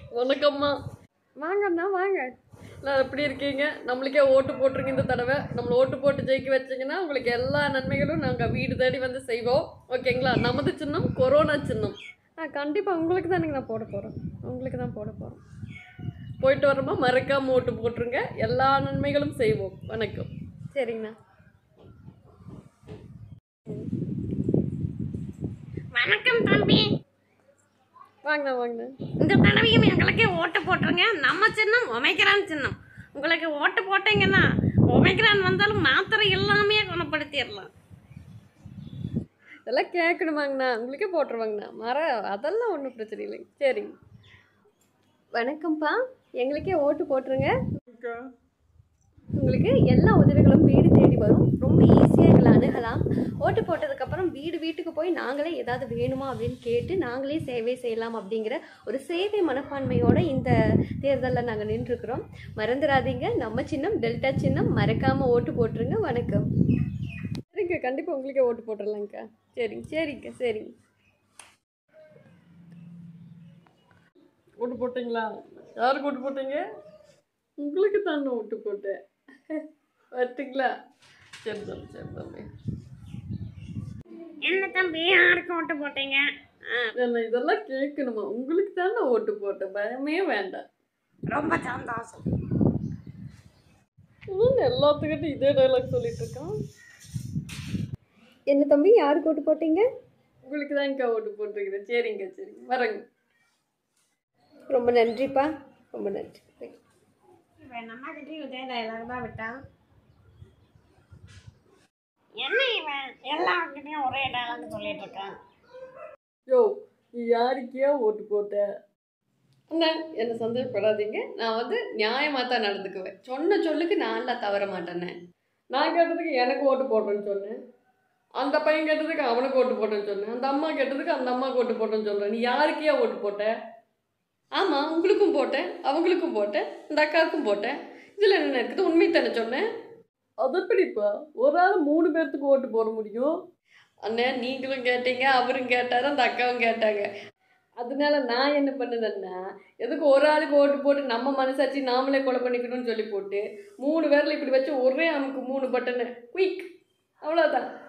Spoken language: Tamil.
வணக்கம்மா வாங்கண்ணா வாங்க நான் எப்படி இருக்கீங்க நம்மளுக்கே ஓட்டு போட்டிருங்க இந்த தடவை நம்மளை ஓட்டு போட்டு ஜெயிக்க வச்சிங்கன்னா உங்களுக்கு எல்லா நன்மைகளும் நாங்கள் வீடு தேடி வந்து செய்வோம் ஓகேங்களா நமது சின்னம் கொரோனா சின்னம் ஆ கண்டிப்பாக உங்களுக்கு தானுங்க நான் போட போகிறேன் உங்களுக்கு தான் போட போகிறேன் போயிட்டு வரமா மறக்காம ஓட்டு போட்டுருங்க எல்லா நன்மைகளும் செய்வோம் வணக்கம் சரிங்கண்ணா வணக்கம் தம்பி வாங்கண்ணா வாங்கண்ணா இந்த தடவையும் எங்களுக்கே ஓட்டு போட்டுருங்க நம்ம சின்னம் ஒமைக்கிறான் சின்னம் உங்களுக்கு ஓட்டு போட்டீங்கன்னா ஒமைக்கிறான் வந்தாலும் மாத்திரை எல்லாமே குணப்படுத்திடலாம் இதெல்லாம் கேட்கணுமாங்கண்ணா உங்களுக்கே போட்டுருவாங்கண்ணா மர அதெல்லாம் ஒன்றும் பிரச்சனை இல்லைங்க சரிங்க வணக்கம்ப்பா எங்களுக்கே ஓட்டு போட்டுருங்க உங்களுக்கு எல்லா உதவிகளும் வீடு தேடி வரும் ரொம்ப ஈஸியாக எங்களை அணுகலாம் ஓட்டு போட்டதுக்கப்புறம் வீடு வீட்டுக்கு போய் நாங்களே ஏதாவது வேணுமா அப்படின்னு கேட்டு நாங்களே சேவை செய்யலாம் அப்படிங்கிற ஒரு சேவை மனப்பான்மையோட இந்த தேர்தலில் நாங்கள் நின்றுருக்கிறோம் மறந்துடாதீங்க நம்ம சின்னம் டெல்டா சின்னம் மறக்காமல் ஓட்டு போட்டுருங்க வணக்கம் சரிங்க கண்டிப்பாக உங்களுக்கே ஓட்டு போட்டுடலாங்க்கா சரிங்க சரிங்க சரிங்க ஓட்டு போட்டிங்களா யாருக்கு ஓட்டு போட்டீங்க உங்களுக்கு தான் ஓட்டு போட்டேன் வரட்டுங்களா சரி தம்பி சரி தம்பி என்ன தம்பி யாருக்கு ஓட்டு போட்டீங்க ஆ, என்ன இதெல்லாம் கேட்கணுமா உங்களுக்கு தான் நான் ஓட்டு போட்டேன் பயமே வேண்டாம் ரொம்ப சந்தோஷம் இன்னும் எல்லாத்துக்கிட்டும் இதே டைலாக் சொல்லிட்டு இருக்கான் என்ன தம்பி யாருக்கு ஓட்டு போட்டீங்க உங்களுக்கு தான்க்கா ஓட்டு போட்டிருக்கிறேன் சரிங்க சரிங்க வரேங்க ரொம்ப நன்றிப்பா ரொம்ப நன்றி இவன் நம்ம கிட்டயும் இதே டைலாக் தான் விட்டான் என்ன இவன் எல்லாருக்கிட்டையும் ஒரே டைலாக் சொல்லிட்டு இருக்கான் யோ நீ யாருக்கே ஓட்டு போட்ட அண்ணா என்ன சந்தேகப்படாதீங்க நான் வந்து நியாயமாக தான் நடந்துக்குவேன் சொன்ன சொல்லுக்கு நான்லாம் தவற மாட்டேனே நான் கேட்டதுக்கு எனக்கு ஓட்டு போடுறேன்னு சொன்னேன் அந்த பையன் கேட்டதுக்கு அவனுக்கு ஓட்டு போட்டேன்னு சொன்னேன் அந்த அம்மா கேட்டதுக்கு அந்த அம்மாவுக்கு ஓட்டு போட்டேன்னு சொல்கிறேன் நீ யாருக்கே ஓட்டு போட்ட ஆமாம் உங்களுக்கும் போட்டேன் அவங்களுக்கும் போட்டேன் இந்த அக்காவுக்கும் போட்டேன் இதில் என்ன இருக்குது உண்மை தானே சொன்னேன் அது எப்படிப்பா ஒரு ஆள் மூணு பேர்த்துக்கு ஓட்டு போட முடியும் அண்ணே நீங்களும் கேட்டீங்க அவரும் கேட்டாரு அந்த அக்காவும் கேட்டாங்க அதனால நான் என்ன பண்ணுதேன்னா எதுக்கு ஒரு ஆளுக்கு ஓட்டு போட்டு நம்ம மனசாட்சி நாமளே கொலை பண்ணிக்கணும்னு சொல்லி போட்டு மூணு பேரில் இப்படி வச்சு ஒரே அமுக்கு மூணு பட்டனு குயிக் அவ்வளோதான்